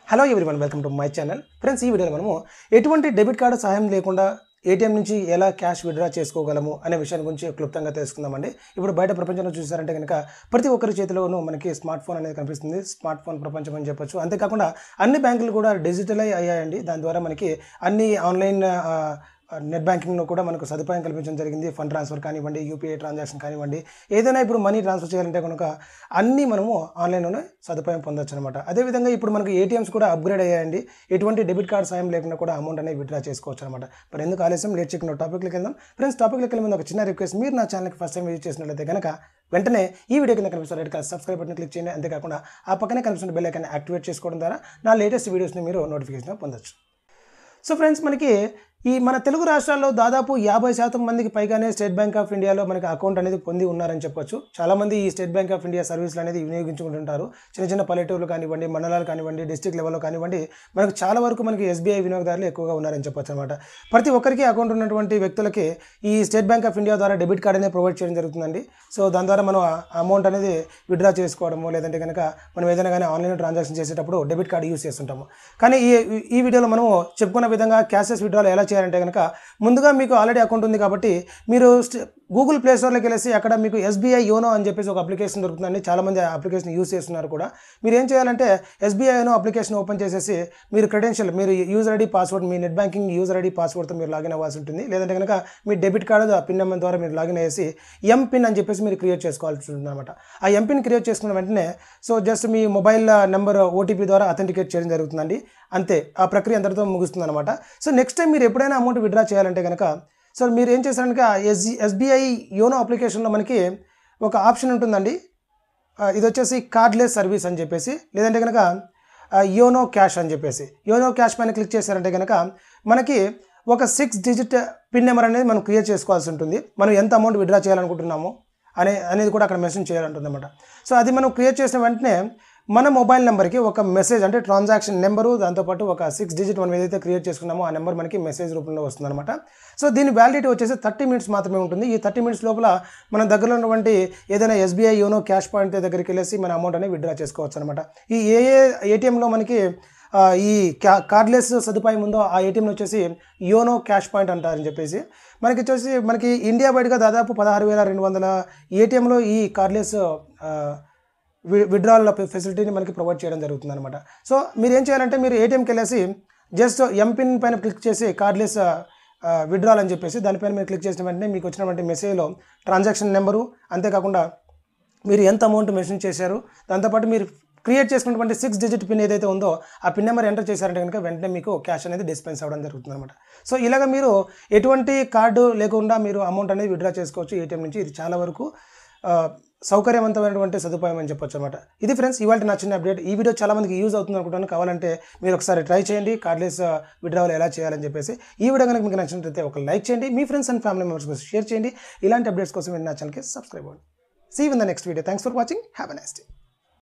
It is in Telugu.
hello one welcome to my channel friends ఈ వీడియోలో మనము ఎటువంటి డెబిట్ కార్డు సహాయం లేకుండా ఏటీఎం నుంచి ఎలా క్యాష్ విత్డ్రా చేసుకోగలము అనే విషయాన్ని గురించి క్లుప్తంగా తెలుసుకుందామండి ఇప్పుడు బయట ప్రపంచంలో చూసారంటే కనుక ప్రతి ఒక్కరి చేతిలోనూ మనకి స్మార్ట్ ఫోన్ అనేది కనిపిస్తుంది స్మార్ట్ ఫోన్ ప్రపంచం అని చెప్పొచ్చు అంతేకాకుండా అన్ని బ్యాంకులు కూడా డిజిటలై అయ్యాయండి దాని ద్వారా మనకి అన్ని ఆన్లైన్ ఆ, నెట్ బ్యాంకింగ్లో కూడా మనకు సదుపాయం కల్పించడం జరిగింది ఫండ్ ట్రాన్స్ఫర్ కానివ్వండి యూపీఐ ట్రాన్సాక్షన్ కానివ్వండి ఏదైనా ఇప్పుడు మనీ ట్రాన్స్ఫర్ చేయాలంటే కనుక అన్నీ మనము ఆన్లైన్లోనే సదుపాయం పొందొచ్చు అనమాట అదేవిధంగా ఇప్పుడు మనకు ఏటీఎంస్ కూడా అప్గ్రేడ్ అయ్యాయండి ఎటువంటి డెబిట్ కార్డ్ సాయం లేకుండా కూడా అమౌంట్ అనేది విత్డ్రా చేసుకోవచ్చు అనమాట మరి ఎందుకు ఆలస్యం లేట్ చెక్కిన టాపిక్కి వెళ్దాం ఫ్రెండ్స్ టాపిక్కి వెళ్ళే ముందు ఒక చిన్న రిక్వెస్ట్ మీరు నా ఛానల్కి ఫస్ట్ టైం విజిట్ చేసినట్లయితే కనుక వెంటనే ఈ వీడియో కింద కనిపిస్తున్న red colour subscribe button click చేయండి అంతేకాకుండా ఆ పక్కనే కనిపిస్తున్న బెల్ ఐకాన్ యాక్టివేట్ చేసుకోవడం ద్వారా నా లేటెస్ట్ వీడియోస్ని మీరు నోటిఫికేషన్ పొందొచ్చు సో ఫ్రెండ్స్ మనకి ఈ మన తెలుగు రాష్ట్రాల్లో దాదాపు యాభై శాతం మందికి పైగానే స్టేట్ బ్యాంక్ ఆఫ్ ఇండియాలో మనకి అకౌంట్ అనేది పొంది ఉన్నారని చెప్పొచ్చు చాలామంది ఈ స్టేట్ బ్యాంక్ ఆఫ్ ఇండియా సర్వీసులు అనేది వినియోగించుకుంటుంటారు చిన్న చిన్న పల్లెటూర్లు కానివ్వండి మండలాలు కానివ్వండి డిస్ట్రిక్ట్ లెవెల్లో కానివ్వండి మనకు చాలా వరకు మనకి ఎస్బీఐ వినియోగదారులు ఎక్కువగా ఉన్నారని చెప్పొచ్చు అనమాట ప్రతి ఒక్కరికి అకౌంట్ ఉన్నటువంటి వ్యక్తులకి ఈ స్టేట్ బ్యాంక్ ఆఫ్ ఇండియా ద్వారా డెబిట్ కార్డ్ అనేది ప్రొవైడ్ చేయడం జరుగుతుందండి సో దాని ద్వారా మనం అమౌంట్ అనేది విత్డ్రా చేసుకోవడము లేదంటే కనుక మనం ఏదైనా కానీ ఆన్లైన్ ట్రాన్సాక్షన్ చేసేటప్పుడు డెబిట్ కార్డు యూస్ చేస్తుంటాము కానీ ఈ ఈ వీడియోలో మనము చెప్పుకున్న విధంగా క్యాషెస్ విత్డ్రాలు ఎలా చేయాలంటే కనుక ముందుగా మీకు ఆల్రెడీ అకౌంట్ ఉంది కాబట్టి మీరు స్ట్- గూగుల్ ప్లే స్టోర్లోకి వెళ్ళేసి అక్కడ మీకు ఎస్బీఐ యోనో అని చెప్పేసి ఒక అప్లికేషన్ దొరుకుతుందండి చాలామంది ఆ అప్లికేషన్ యూస్ చేస్తున్నారు కూడా మీరు ఏం చేయాలంటే ఎస్బీఐ యోనో అప్లికేషన్ ఓపెన్ చేసేసి మీరు క్రెడెన్షియల్ మీరు యూజర్ ఐడి పాస్వర్డ్ మీ నెట్ బ్యాంకింగ్ యూజర్ ఐడి పాస్వర్డ్తో మీరు లాగిన్ అవ్వాల్సి ఉంటుంది లేదంటే కనుక మీ డెబిట్ కార్డు ఆ పిన్ నెంబర్ ద్వారా మీరు లాగిన్ అయ్యేసి ఎం పిన్ అని చెప్పేసి మీరు క్రియేట్ చేసుకోవాల్సి ఉంటుంది అనమాట ఆ ఎం పిన్ క్రియేట్ చేసుకున్న వెంటనే సో జస్ట్ మీ మొబైల్ నెంబర్ ఓటీపీ ద్వారా అథెంటికేట్ చేయడం జరుగుతుందండి అంతే ఆ ప్రక్రియ అంతటితో ముగుస్తుంది అనమాట సో నెక్స్ట్ టైం మీరు ఎప్పుడైనా అమౌంట్ విత్డ్రా చేయాలంటే కనుక సో మీరు ఏం చేశారంటే ఎస్ ఎస్బీఐ యోనో అప్లికేషన్లో మనకి ఒక ఆప్షన్ ఉంటుందండి ఆ, ఇది వచ్చేసి కార్డ్లెస్ సర్వీస్ అని చెప్పేసి లేదంటే కనుక యోనో క్యాష్ అని చెప్పేసి యోనో క్యాష్ పైన క్లిక్ చేశారంటే కనుక మనకి ఒక సిక్స్ డిజిట్ పిన్ నెంబర్ అనేది మనం క్రియేట్ చేసుకోవాల్సి ఉంటుంది మనం ఎంత అమౌంట్ విత్డ్రా చేయాలనుకుంటున్నామో అనే అనేది కూడా అక్కడ మెన్షన్ చేయాలంటుంది అనమాట సో అది మనం క్రియేట్ చేసిన వెంటనే మన మొబైల్ నెంబర్కి ఒక మెసేజ్ అంటే ట్రాన్సాక్షన్ నెంబరు దాంతోపాటు ఒక సిక్స్ డిజిట్ మనం ఏదైతే క్రియేట్ చేసుకున్నామో ఆ నెంబర్ మనకి మెసేజ్ రూపంలో వస్తుందన్నమాట సో దీని వ్యాలిడిటీ వచ్చేసి థర్టీ మినిట్స్ మాత్రమే ఉంటుంది ఈ థర్టీ మినిట్స్ లోపల మన దగ్గరలో ఉన్నటువంటి ఏదైనా ఎస్బీఐ యోనో క్యాష్ పాయింట్ దగ్గరికి వెళ్ళేసి మన అమౌంట్ అనేది విత్డ్రా చేసుకోవచ్చు అనమాట ఈ ఏ ఏ ఏటీఎంలో మనకి ఆ, ఈ క్యా కార్డ్లెస్ సదుపాయం ఉందో ఆ ఏటీఎంలో వచ్చేసి యోనో క్యాష్ పాయింట్ అంటారని చెప్పేసి మనకి వచ్చేసి మనకి ఇండియా బయటగా దాదాపు పదహారు వేల రెండు వందల ఏటీఎంలో ఈ కార్డ్లెస్ విడ్రాల్ ఫెసిలిటీని మనకి ప్రొవైడ్ చేయడం జరుగుతుంది అనమాట సో మీరు ఏం చేయాలంటే మీరు ఏటీఎంకి వెళ్ళేసి జస్ట్ ఎంపిన్ పైన క్లిక్ చేసి కార్డ్లెస్ విడ్రాల్ అని చెప్పేసి దానిపైన మీరు క్లిక్ చేసిన వెంటనే మీకు వచ్చినటువంటి మెసేజ్లో ట్రాన్సాక్షన్ నెంబరు అంతేకాకుండా మీరు ఎంత అమౌంట్ మెన్షన్ చేశారు దాంతోపాటు మీరు క్రియేట్ చేసుకున్నటువంటి సిక్స్ డిజిట్ పిన్ ఏదైతే ఉందో ఆ పిన్ నెంబర్ ఎంటర్ చేశారంటే కనుక వెంటనే మీకు క్యాష్ అనేది డిస్పెన్స్ అవ్వడం జరుగుతుంది అనమాట సో ఇలాగ మీరు ఎటువంటి కార్డు లేకుండా మీరు అమౌంట్ అనేది విత్డ్రా చేసుకోవచ్చు ఏటీఎం నుంచి ఇది చాలా వరకు ఆ, సౌకర్యవంతమైనటువంటి సదుపాయం అని చెప్పొచ్చు అనమాట ఇది ఫ్రెండ్స్ ఇవాళ నా చిన్న అప్డేట్ ఈ వీడియో చాలా మందికి యూజ్ అవుతుంది అనుకుంటాను కావాలంటే మీరు ఒకసారి ట్రై చేయండి కార్డ్లెస్ విడ్రావల్ ఎలా చేయాలని చెప్పేసి ఈ వీడియో కనుక మీకు నచ్చినట్లయితే ఒక లైక్ చేయండి మీ ఫ్రెండ్స్ అండ్ ఫ్యామిలీ మెంబర్స్ కోసం షేర్ చేయండి ఇలాంటి అప్డేట్స్ కోసం మీరు నా ఛానల్కి సబ్స్క్రైబ్ అవ్వండి see in the next video thanks for watching have a nice day